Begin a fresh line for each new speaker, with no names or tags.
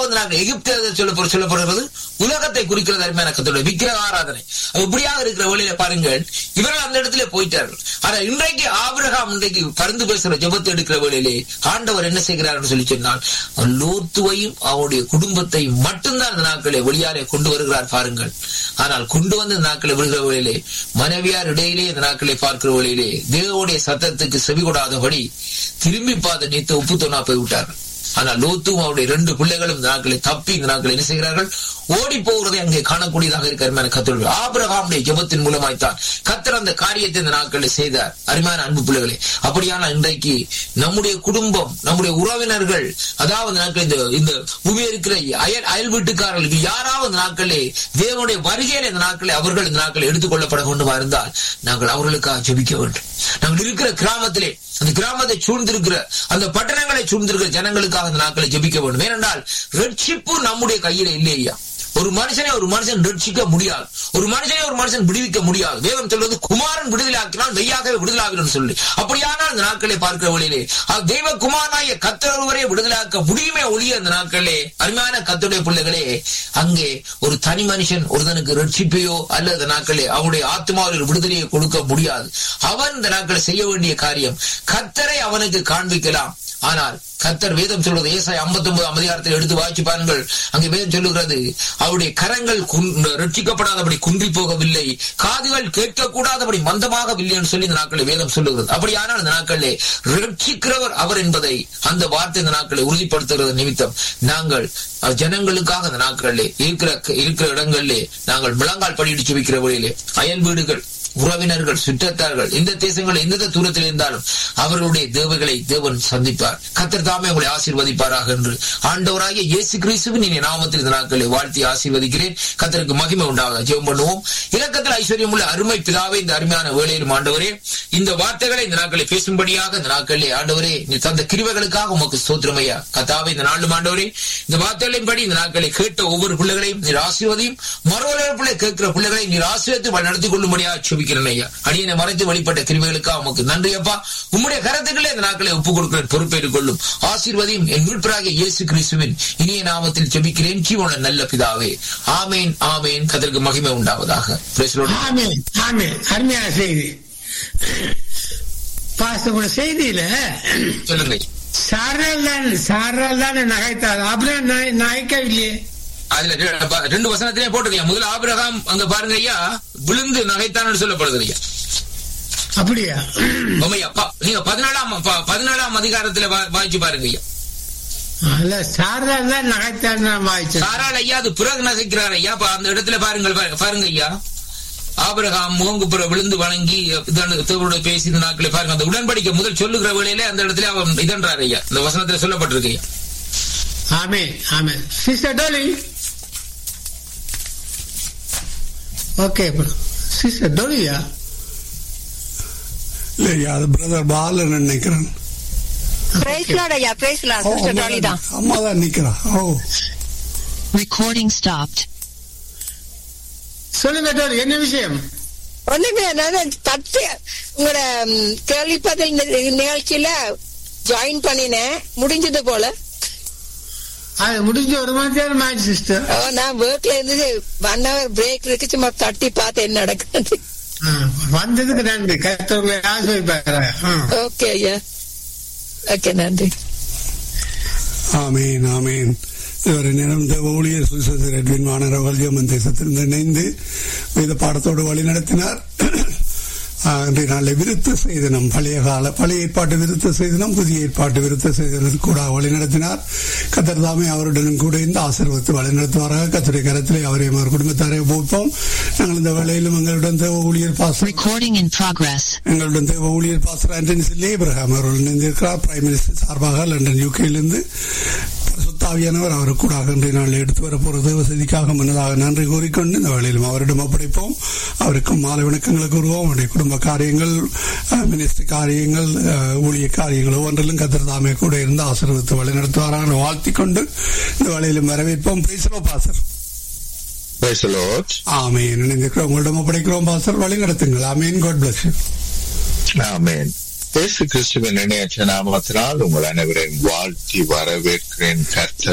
இரண்டாவது நாங்கள் எகிப்து சொல்ல சொல்லப்படுகிறது உலகத்தை குறிக்கிறது அருமையான கத்தோட விக்கிரக ஆராதனை இப்படியாக இருக்கிற வழியில பாருங்கள் இவர்கள் அந்த இடத்துல போயிட்டார்கள் ஆனா இன்றைக்கு ஆபிரகாம் இன்றைக்கு பருந்து பேசுற ஜபத்தை எடுக்கிற வேளையிலே ஆண்டவர் என்ன செய்கிறார் சொல்லி சொன்னால் லோத்துவையும் அவருடைய குடும்பத்தையும் மட்டும்தான் அந்த நாட்களை வெளியாலே கொண்டு வருகிறார் பாருங்கள் ஆனால் கொண்டு வந்த நாட்களை விடுகிற வேளையிலே மனைவியார் இடையிலே இந்த நாட்களை பார்க்கிற வேளையிலே தேவனுடைய சத்தத்துக்கு செவி கொடாதபடி திரும்பி பார்த்த நீத்த உப்பு தொண்ணா போய் விட்டார்கள் ஆனால் லோத்தும் அவருடைய ரெண்டு பிள்ளைகளும் இந்த நாட்களை தப்பி இந்த நாட்களை என்ன செய்கிறார்கள் ஓடி போகிறதை அங்கே காணக்கூடியதாக இருக்கிற கத்தோடு ஆபிரகாமுடைய ஜபத்தின் மூலமாய்த்தான் கத்தர் அந்த காரியத்தை இந்த நாட்களில் செய்தார் அருமையான அன்பு பிள்ளைகளே அப்படியான இன்றைக்கு நம்முடைய குடும்பம் நம்முடைய உறவினர்கள் அதாவது நாட்கள் இந்த இந்த பூமியில் இருக்கிற அயல் அயல் வீட்டுக்காரர்களுக்கு யாராவது நாட்களே தேவனுடைய வருகையில் இந்த நாட்களை அவர்கள் இந்த நாட்களை எடுத்துக்கொள்ளப்பட கொண்டுமா இருந்தால் நாங்கள் அவர்களுக்காக ஜபிக்க வேண்டும் நாங்கள் இருக்கிற கிராமத்திலே அந்த கிராமத்தை சூழ்ந்திருக்கிற அந்த பட்டணங்களை சூழ்ந்திருக்கிற ஜனங்களுக்காக அந்த நாட்களை ஜபிக்க வேண்டும் ஏனென்றால் ரட்சிப்பு நம்முடைய கையில இல்லையா ஒரு மனுஷனை ஒரு மனுஷன் ரட்சிக்க முடியாது ஒரு மனுஷனை ஒரு மனுஷன் விடுவிக்க முடியாது வேதம் சொல்வது குமாரன் விடுதலை ஆக்கினால் மெய்யாகவே விடுதலாகிறோம் சொல்லி அப்படியானால் அந்த நாட்களை பார்க்கிற வழியிலே தெய்வ குமாரனாய கத்தர் ஒருவரே விடுதலாக்க முடியுமே ஒழிய அந்த நாட்களே அருமையான கத்துடைய பிள்ளைகளே அங்கே ஒரு தனி மனுஷன் ஒருதனுக்கு ரட்சிப்பையோ அல்லது நாட்களே அவனுடைய ஆத்மாவில் விடுதலையை கொடுக்க முடியாது அவன் இந்த நாட்களை செய்ய வேண்டிய காரியம் கத்தரை அவனுக்கு காண்பிக்கலாம் ஆனால் கத்தர் வேதம் சொல்வது ஏசாய் ஐம்பத்தி ஒன்பது அதிகாரத்தில் எடுத்து வாய்ச்சி பாருங்கள் அங்கே வேதம் சொல்லுகிறது அவருடைய கரங்கள் ரட்சிக்கப்படாதபடி குன்றி போகவில்லை காதுகள் கேட்கக்கூடாதபடி மந்தமாகவில்லை என்று சொல்லி இந்த நாட்களை வேதம் சொல்லுகிறது அப்படியானால் இந்த நாட்களிலே ரட்சிக்கிறவர் அவர் என்பதை அந்த வார்த்தை இந்த நாட்களை உறுதிப்படுத்துகிறது நிமித்தம் நாங்கள் ஜனங்களுக்காக அந்த நாட்களிலே இருக்கிற இருக்கிற இடங்களிலே நாங்கள் முழங்கால் படியிடிச்சு வைக்கிற வழியிலே அயல் வீடுகள் உறவினர்கள் சுற்றத்தார்கள் எந்த தேசங்கள் எந்த தூரத்தில் இருந்தாலும் அவர்களுடைய தேவைகளை தேவன் சந்திப்பார் கத்தர் தாமே உங்களை ஆசீர்வதிப்பாராக என்று ஆண்டவராகிய இயேசு கிறிஸ்துவின் இனி நாமத்தில் இந்த நாட்களை வாழ்த்தி ஆசீர்வதிக்கிறேன் கத்தருக்கு மகிமை உண்டாக ஜெபம் பண்ணுவோம் இலக்கத்தில் ஐஸ்வர்யம் உள்ள அருமை பிதாவே இந்த அருமையான வேளையிலும் ஆண்டவரே இந்த வார்த்தைகளை இந்த நாட்களை பேசும்படியாக இந்த நாட்களிலே ஆண்டவரே நீ தந்த கிருவைகளுக்காக உமக்கு சோத்திரமையா கத்தாவே இந்த நாளும் ஆண்டவரே இந்த வார்த்தைகளின் படி இந்த நாட்களை கேட்ட ஒவ்வொரு பிள்ளைகளையும் நீர் ஆசீர்வதியும் மறுவலர் பிள்ளை கேட்கிற பிள்ளைகளை நீர் ஆசீர்வத்து நடத்தி கொள்ளும்படியாக ஜெபிக்கிறேன் ஐயா அடியனை மறைத்து வழிபட்ட கிருமிகளுக்காக உமக்கு நன்றி அப்பா உம்முடைய கரத்துக்களே இந்த நாட்களை ஒப்புக் கொடுக்கிறேன் பொறுப்பேற்றுக் கொள்ளும் ஆசீர்வதியும் என் மீட்பராகிய இயேசு கிறிஸ்துவின் இனிய நாமத்தில் ஜெபிக்கிறேன் ஜீவன நல்ல பிதாவே ஆமேன் ஆமேன் கதற்கு மகிமை உண்டாவதாக
ஆமேன் ஆமேன் அருமையான செய்தி பாச செய்தியில
சொல்லுங்க
சாரல் தான் சாரல் தான் நகைத்தார் அப்புறம் நகைக்கவில்லையே
அதுல ரெண்டு வசனத்திலே போட்டிருக்கீங்க முதல்ல ஆபிரகாம் அங்க பாருங்க ஐயா விழுந்து நகைத்தான் சொல்லப்படுது ஐயா
அப்படியா
நீங்க பதினாலாம் பதினாலாம் அதிகாரத்துல வாய்ச்சு பாருங்க ஐயா
அல்ல சாரால் தான் நகைத்தான் வாய்ச்சு
சாரால் ஐயா அது பிறகு நகைக்கிறார் ஐயா அந்த இடத்துல பாருங்கள் பாருங்க ஐயா ஆபிரகாம் முகங்குப்புற விழுந்து வணங்கி தேவரோட பேசி நாட்களை பாருங்க அந்த உடன்படிக்கை முதல் சொல்லுகிற வேளையில அந்த இடத்துல அவன் இதன்றார் ஐயா இந்த வசனத்துல சொல்லப்பட்டிருக்கு ஐயா
ஆமே ஆமே சிஸ்டர் டோலி ஓகே சிஸ்டர் டோலியா
இல்லையா அது பிரதர் பாலன் நினைக்கிறேன் அம்மா தான் நிக்கிறா ஓ
Recording stopped.
சொல்லுங்க டோலி என்ன விஷயம்
ஒண்ணுமே நான் தத்து உங்களோட கேள்வி பதில் நிகழ்ச்சியில ஜாயின் பண்ணினேன் முடிஞ்சது போல
அது முடிஞ்ச ஒரு மணி நேரம் ஆயிடுச்சு சிஸ்டர்
நான் ஒர்க்ல இருந்து ஒன் ஹவர் பிரேக் இருக்கு சும்மா தட்டி பார்த்து என்ன நடக்குது
வந்ததுக்கு நன்றி கத்தவங்களை ஆசிர்வாரு
ஓகே ஐயா ஓகே நன்றி
ஆமீன் ஆமீன் இதுவரை நேரம் இந்த ஊழியர் சுசேசர் எட்வின் வானரவர்கள் ஜெர்மன் தேசத்திலிருந்து இணைந்து வேத பாடத்தோடு வழி நடத்தினார் இன்றைய நாளில் விருத்த செய்தனம் பழைய கால பழைய ஏற்பாட்டு விருத்த செய்தனம் புதிய ஏற்பாட்டு விருத்த செய்தனம் கூட வழி நடத்தினார் கத்தர் தாமே அவருடனும் கூட இந்த ஆசீர்வத்து வழி நடத்துவாராக கத்தருடைய கரத்திலே அவரையும் அவர் குடும்பத்தாரை போப்போம் நாங்கள் இந்த வேளையிலும் எங்களுடன் தேவ ஊழியர் பாச
Recording in progress.
எங்களுடன் தேவ ஊழியர் பாசர் ஆண்டனி லேபிரஹாம் அவர்கள் இணைந்திருக்கிறார் பிரைம் மினிஸ்டர் சார்பாக லண்டன் யூகேயிலிருந்து சுத்தாவியானவர் அவர் கூட இன்றைய நாளில் எடுத்து வரப்போற தேவசதிக்காக முன்னதாக நன்றி கூறிக்கொண்டு இந்த வேளையிலும் அவரிடம் ஒப்படைப்போம் அவருக்கும் மாலை வணக்கங்களை கூறுவோம் அவருடைய குடும்ப காரியங்கள் மினிஸ்டர் காரியங்கள் ஊழிய காரியங்கள் ஒவ்வொன்றிலும் கத்திரதாமே கூட இருந்து ஆசீர்வத்து வழி நடத்துவாராக வாழ்த்திக் கொண்டு இந்த வேளையிலும் வரவேற்போம் பேசுகிறோ பாசர் ஆமேன் இணைந்திருக்கிறோம் உங்களிடம் ஒப்படைக்கிறோம் பாசர் வழி நடத்துங்கள் ஆமேன் காட் பிளஸ்
ஆமேன் இயேசு கிறிஸ்துவின் இணையற்ற நாமத்தினால் உங்கள் அனைவரையும் வாழ்த்தி வரவேற்கிறேன் கர்த்தர்